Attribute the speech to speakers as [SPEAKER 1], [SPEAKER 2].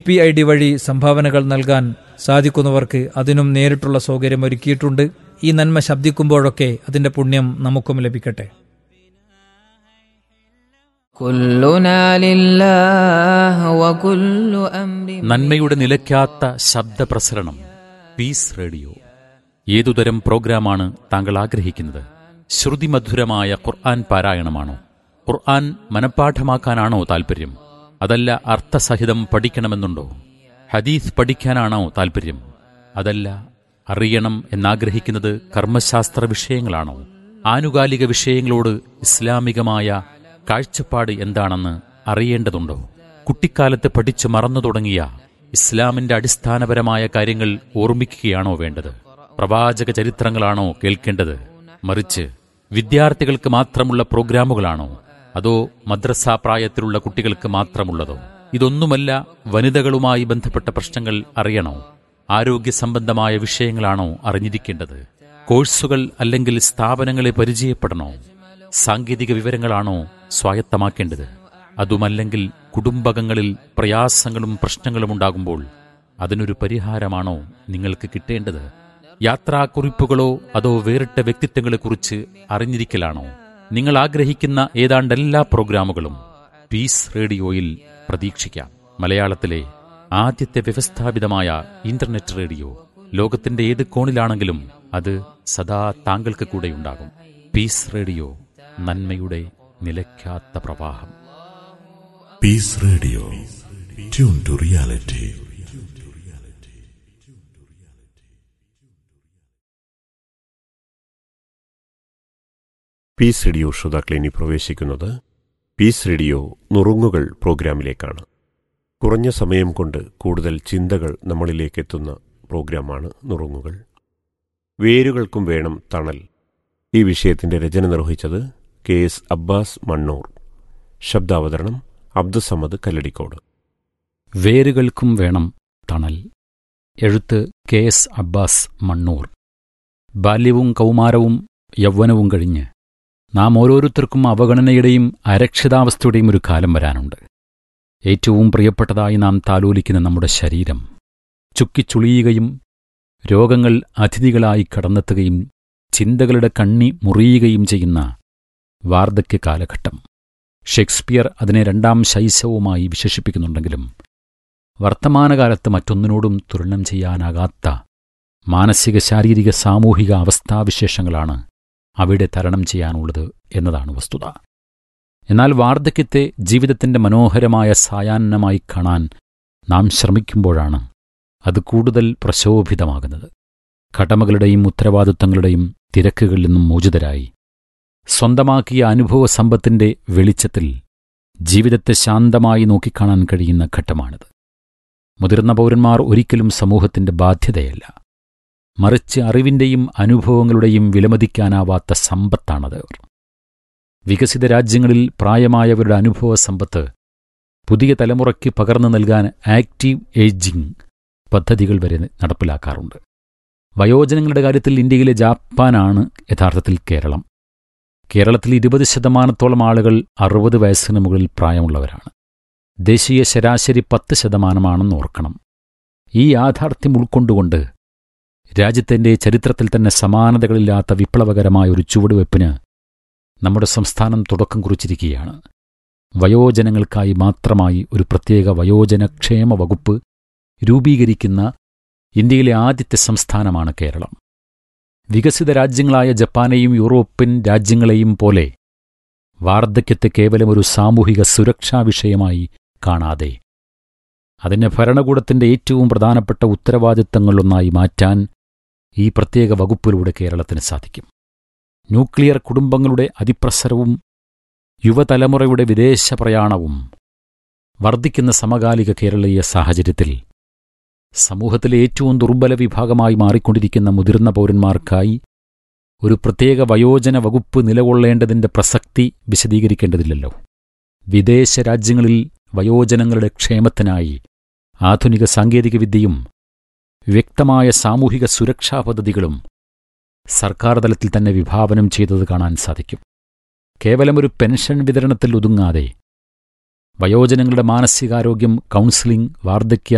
[SPEAKER 1] P I D വഴി സംഭാവനകൾ നൽകാൻ സാധിക്കുന്നവർക്ക് അതിനും നേരിട്ടുള്ള സൗകര്യം ഒരുക്കിയിട്ടുണ്ട് ഈ നന്മ ശബ്ദിക്കുമ്പോഴൊക്കെ അതിന്റെ പുണ്യം നമുക്കും ലഭിക്കട്ടെ
[SPEAKER 2] كلنا لله وكل أمر
[SPEAKER 3] നന്മയുടെ നിലയ്ക്കാത്ത ശബ്ദപ്രസരണം പീസ് റേഡിയോ ഏതുതരം പ്രോഗ്രാമാണ് താങ്കൾ ആഗ്രഹിക്കുന്നത് ശ്രുതിമധുരമായ ഖുർആൻ പാരായണമാണോ ഖുർആൻ മനഃപ്പാഠമാക്കാനാണോ താൽപ്പര്യം അതല്ല അർത്ഥസഹിതം പഠിക്കണമെന്നുണ്ടോ ഹദീസ് പഠിക്കാനാണോ താൽപ്പര്യം അതല്ല അറിയണം എന്നാഗ്രഹിക്കുന്നത് കർമ്മശാസ്ത്ര വിഷയങ്ങളാണോ ആനുകാലിക വിഷയങ്ങളോട് ഇസ്ലാമികമായ കാഴ്ചപ്പാട് എന്താണെന്ന് അറിയേണ്ടതുണ്ടോ കുട്ടിക്കാലത്ത് പഠിച്ചു മറന്നു തുടങ്ങിയ ഇസ്ലാമിന്റെ അടിസ്ഥാനപരമായ കാര്യങ്ങൾ ഓർമ്മിക്കുകയാണോ വേണ്ടത് പ്രവാചക ചരിത്രങ്ങളാണോ കേൾക്കേണ്ടത് മറിച്ച് വിദ്യാർത്ഥികൾക്ക് മാത്രമുള്ള പ്രോഗ്രാമുകളാണോ അതോ മദ്രസ പ്രായത്തിലുള്ള കുട്ടികൾക്ക് മാത്രമുള്ളതോ ഇതൊന്നുമല്ല വനിതകളുമായി ബന്ധപ്പെട്ട പ്രശ്നങ്ങൾ അറിയണോ ആരോഗ്യ സംബന്ധമായ വിഷയങ്ങളാണോ അറിഞ്ഞിരിക്കേണ്ടത് കോഴ്സുകൾ അല്ലെങ്കിൽ സ്ഥാപനങ്ങളെ പരിചയപ്പെടണോ സാങ്കേതിക വിവരങ്ങളാണോ സ്വായത്തമാക്കേണ്ടത് അതുമല്ലെങ്കിൽ കുടുംബകങ്ങളിൽ പ്രയാസങ്ങളും പ്രശ്നങ്ങളും ഉണ്ടാകുമ്പോൾ അതിനൊരു പരിഹാരമാണോ നിങ്ങൾക്ക് കിട്ടേണ്ടത് യാത്രാക്കുറിപ്പുകളോ അതോ വേറിട്ട വ്യക്തിത്വങ്ങളെക്കുറിച്ച് അറിഞ്ഞിരിക്കലാണോ നിങ്ങൾ ആഗ്രഹിക്കുന്ന ഏതാണ്ട് എല്ലാ പ്രോഗ്രാമുകളും പീസ് റേഡിയോയിൽ പ്രതീക്ഷിക്കാം മലയാളത്തിലെ ആദ്യത്തെ വ്യവസ്ഥാപിതമായ ഇന്റർനെറ്റ് റേഡിയോ ലോകത്തിന്റെ ഏത് കോണിലാണെങ്കിലും അത് സദാ താങ്കൾക്ക് കൂടെയുണ്ടാകും പീസ് റേഡിയോ നന്മയുടെ നിലയ്ക്കാത്ത പ്രവാഹം
[SPEAKER 4] Peace Radio. Tune to reality.
[SPEAKER 5] Peace radio ശ്രോതാക്കളെ ഇനി പ്രവേശിക്കുന്നത് പീസ് റേഡിയോ നുറുങ്ങുകൾ പ്രോഗ്രാമിലേക്കാണ് കുറഞ്ഞ സമയം കൊണ്ട് കൂടുതൽ ചിന്തകൾ നമ്മളിലേക്ക് എത്തുന്ന പ്രോഗ്രാമാണ് നുറുങ്ങുകൾ വേരുകൾക്കും വേണം തണൽ ഈ വിഷയത്തിന്റെ രചന നിർവഹിച്ചത് കെ എസ് അബ്ബാസ് മണ്ണൂർ ശബ്ദാവതരണം അബ്ദുസമ്മദ് കല്ലടിക്കോട്
[SPEAKER 3] വേരുകൾക്കും വേണം തണൽ എഴുത്ത് കെ എസ് അബ്ബാസ് മണ്ണൂർ ബാല്യവും കൗമാരവും യൗവനവും കഴിഞ്ഞ് നാം ഓരോരുത്തർക്കും അവഗണനയുടെയും അരക്ഷിതാവസ്ഥയുടെയും ഒരു കാലം വരാനുണ്ട് ഏറ്റവും പ്രിയപ്പെട്ടതായി നാം താലോലിക്കുന്ന നമ്മുടെ ശരീരം ചുക്കിച്ചുളിയുകയും രോഗങ്ങൾ അതിഥികളായി കടന്നെത്തുകയും ചിന്തകളുടെ കണ്ണി മുറിയുകയും ചെയ്യുന്ന വാർദ്ധക്യ കാലഘട്ടം ഷേക്സ്പിയർ അതിനെ രണ്ടാം ശൈശവുമായി വിശേഷിപ്പിക്കുന്നുണ്ടെങ്കിലും വർത്തമാനകാലത്ത് മറ്റൊന്നിനോടും തുലനം ചെയ്യാനാകാത്ത മാനസിക ശാരീരിക സാമൂഹിക അവസ്ഥാവിശേഷങ്ങളാണ് അവിടെ തരണം ചെയ്യാനുള്ളത് എന്നതാണ് വസ്തുത എന്നാൽ വാർദ്ധക്യത്തെ ജീവിതത്തിന്റെ മനോഹരമായ സായാഹ്നമായി കാണാൻ നാം ശ്രമിക്കുമ്പോഴാണ് അത് കൂടുതൽ പ്രശോഭിതമാകുന്നത് കടമകളുടെയും ഉത്തരവാദിത്തങ്ങളുടെയും തിരക്കുകളിൽ നിന്നും മോചിതരായി സ്വന്തമാക്കിയ അനുഭവ സമ്പത്തിന്റെ വെളിച്ചത്തിൽ ജീവിതത്തെ ശാന്തമായി നോക്കിക്കാണാൻ കഴിയുന്ന ഘട്ടമാണിത് മുതിർന്ന പൗരന്മാർ ഒരിക്കലും സമൂഹത്തിന്റെ ബാധ്യതയല്ല മറിച്ച് അറിവിന്റെയും അനുഭവങ്ങളുടെയും വിലമതിക്കാനാവാത്ത സമ്പത്താണത് വികസിത രാജ്യങ്ങളിൽ പ്രായമായവരുടെ അനുഭവ സമ്പത്ത് പുതിയ തലമുറയ്ക്ക് പകർന്നു നൽകാൻ ആക്റ്റീവ് ഏജിംഗ് പദ്ധതികൾ വരെ നടപ്പിലാക്കാറുണ്ട് വയോജനങ്ങളുടെ കാര്യത്തിൽ ഇന്ത്യയിലെ ജാപ്പാനാണ് യഥാർത്ഥത്തിൽ കേരളം കേരളത്തിൽ ഇരുപത് ശതമാനത്തോളം ആളുകൾ അറുപത് വയസ്സിന് മുകളിൽ പ്രായമുള്ളവരാണ് ദേശീയ ശരാശരി പത്ത് ശതമാനമാണെന്ന് ഓർക്കണം ഈ യാഥാർത്ഥ്യം ഉൾക്കൊണ്ടുകൊണ്ട് രാജ്യത്തിന്റെ ചരിത്രത്തിൽ തന്നെ സമാനതകളില്ലാത്ത വിപ്ലവകരമായ ഒരു ചുവടുവയ്പ്പിന് നമ്മുടെ സംസ്ഥാനം തുടക്കം കുറിച്ചിരിക്കുകയാണ് വയോജനങ്ങൾക്കായി മാത്രമായി ഒരു പ്രത്യേക വയോജനക്ഷേമ വകുപ്പ് രൂപീകരിക്കുന്ന ഇന്ത്യയിലെ ആദ്യത്തെ സംസ്ഥാനമാണ് കേരളം വികസിത രാജ്യങ്ങളായ ജപ്പാനെയും യൂറോപ്യൻ രാജ്യങ്ങളെയും പോലെ വാർദ്ധക്യത്തെ കേവലം ഒരു സാമൂഹിക സുരക്ഷാ വിഷയമായി കാണാതെ അതിനെ ഭരണകൂടത്തിന്റെ ഏറ്റവും പ്രധാനപ്പെട്ട ഉത്തരവാദിത്തങ്ങളിലൊന്നായി മാറ്റാൻ ഈ പ്രത്യേക വകുപ്പിലൂടെ കേരളത്തിന് സാധിക്കും ന്യൂക്ലിയർ കുടുംബങ്ങളുടെ അതിപ്രസരവും യുവതലമുറയുടെ വിദേശ പ്രയാണവും വർദ്ധിക്കുന്ന സമകാലിക കേരളീയ സാഹചര്യത്തിൽ സമൂഹത്തിലെ ഏറ്റവും ദുർബല വിഭാഗമായി മാറിക്കൊണ്ടിരിക്കുന്ന മുതിർന്ന പൗരന്മാർക്കായി ഒരു പ്രത്യേക വയോജന വകുപ്പ് നിലകൊള്ളേണ്ടതിന്റെ പ്രസക്തി വിശദീകരിക്കേണ്ടതില്ലല്ലോ വിദേശ രാജ്യങ്ങളിൽ വയോജനങ്ങളുടെ ക്ഷേമത്തിനായി ആധുനിക സാങ്കേതികവിദ്യയും വ്യക്തമായ സാമൂഹിക സുരക്ഷാ പദ്ധതികളും സർക്കാർ തലത്തിൽ തന്നെ വിഭാവനം ചെയ്തത് കാണാൻ സാധിക്കും കേവലം ഒരു പെൻഷൻ വിതരണത്തിൽ ഒതുങ്ങാതെ വയോജനങ്ങളുടെ മാനസികാരോഗ്യം കൗൺസിലിംഗ് വാർദ്ധക്യ